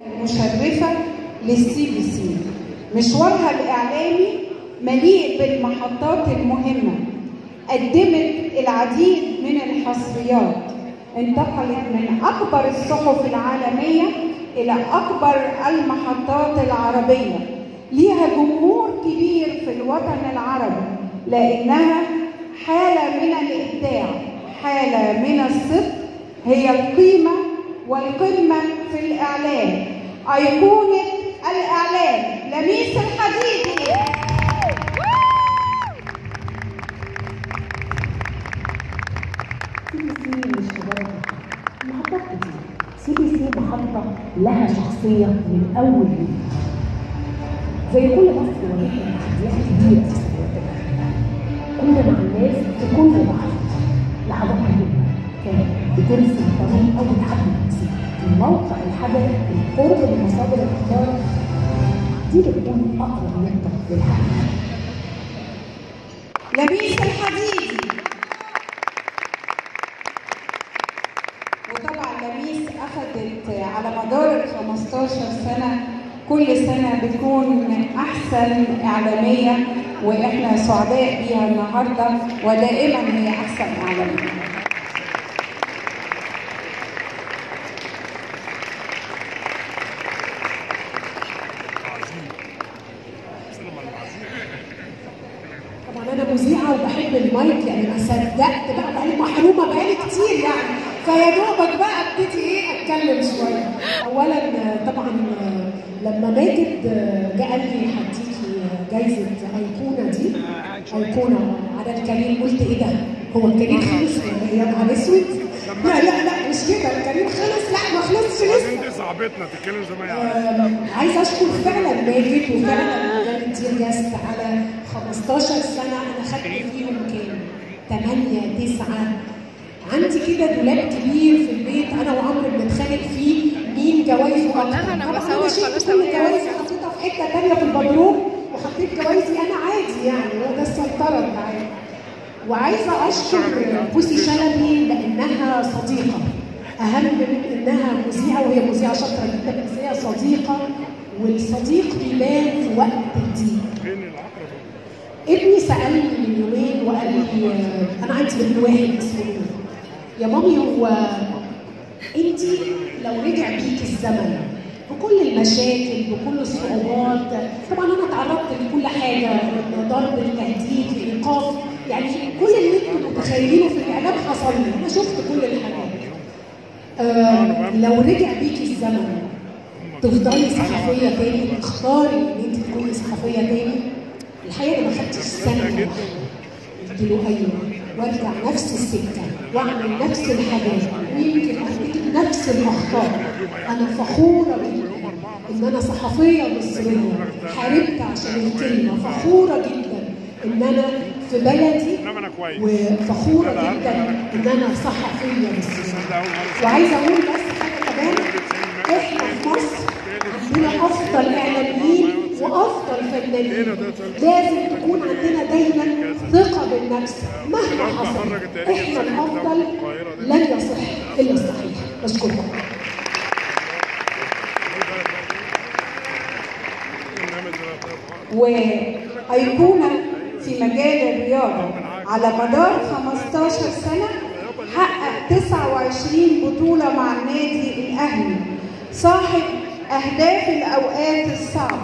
مشرفة للسي بي سي مشوارها الإعلامي مليء بالمحطات المهمة قدمت العديد من الحصريات انتقلت من أكبر الصحف العالمية إلى أكبر المحطات العربية ليها جمهور كبير في الوطن العربي لأنها حالة من الإبداع حالة من الصدق هي القيمة والقمة في الإعلام أيقونة الإعلام لميس الحديدي سي بي سي مش مجرد محطات كتير سي بي سي محطة لها شخصية من أول يوم زي كل مصر واجهنا تحديات كبيرة في السنوات الأخيرة كنا مع الناس في كل لحظة لحظات مهمة كانت بترسم طريق أو بتحدد نفسك الموقع الحدث القرب من مصادر الأخبار دي بتكون أقرب نقطة للحقيقة لميس الحديدي وطبعا لميس أخذت على مدار ال 15 سنة كل سنة بتكون أحسن إعلامية وإحنا سعداء بيها النهاردة ودائما هي أحسن إعلامية طبعا انا مذيعه وبحب المايك يعني ما صدقت بقى بقالي محرومه بقالي كتير يعني فيا دوبك بقى ابتدي ايه اتكلم شويه اولا طبعا لما ماجد جه قال لي هديكي جايزه ايقونه دي ايقونه على الكريم قلت ايه ده هو الكريم خلص ولا ايه يا نهار اسود لا لا لا مش كده الكريم خلص لا ما خلصش لسه انت صاحبتنا تتكلم زي ما هي عايزه آه، عايزه اشكر فعلا ماجد وفعلا جابت دي جاست على 15 سنه انا خدت فيهم كام؟ 8 9 عندي كده دولاب كبير في البيت انا وعمرو بنتخانق فيه مين جوايزه اكتر والله أنا طبعاً بصور شلت خلاص كل أوي. جوايزي حطيتها في حته ثانيه في البدروم وحطيت جوايزي انا عادي يعني هو ده السيطره بتاعتي وعايزه اشكر بوسي شلبي لانها صديقه اهم من انها مذيعه وهي مذيعه شاطره جدا بس هي صديقه والصديق بيبان في وقت الضيق فين العقرب ابني سالني من يومين وقال لي آه، انا عندي ابن واحد اسمه نور. يا مامي هو انت لو رجع بيك الزمن بكل المشاكل بكل الصعوبات طبعا انا تعرضت لكل حاجه من ضرب التهديد الايقاف يعني كل اللي انتم متخيلينه في الاعلام حصل لي انا شفت كل الحاجات آه لو رجع بيك الزمن تفضلي صحفيه تاني تختاري ان انت تكوني صحفيه تاني الحقيقه انا ما خدتش سنه قلت له ايوه وارجع نفس السكه واعمل نفس الحاجات ويمكن ارتكب نفس الاخطاء انا فخوره جدا ان انا صحفيه مصريه حاربت عشان الكلمه فخوره جدا ان انا في بلدي انما انا كويس وفخوره جدا ان انا صحفيه مصريه ده اول مره وعايزه اقول بس حاجه كمان احنا في مصر عندنا افضل اعلاميين وافضل فنانين لازم تكون عندنا دايما ثقه بالنفس مهما حصل احنا الافضل لن يصح الا الصحيح بشكركم برنامج وأيقونة في مجال الرياضة على مدار 15 سنة حقق 29 بطولة مع النادي الأهلي صاحب أهداف الأوقات الصعبة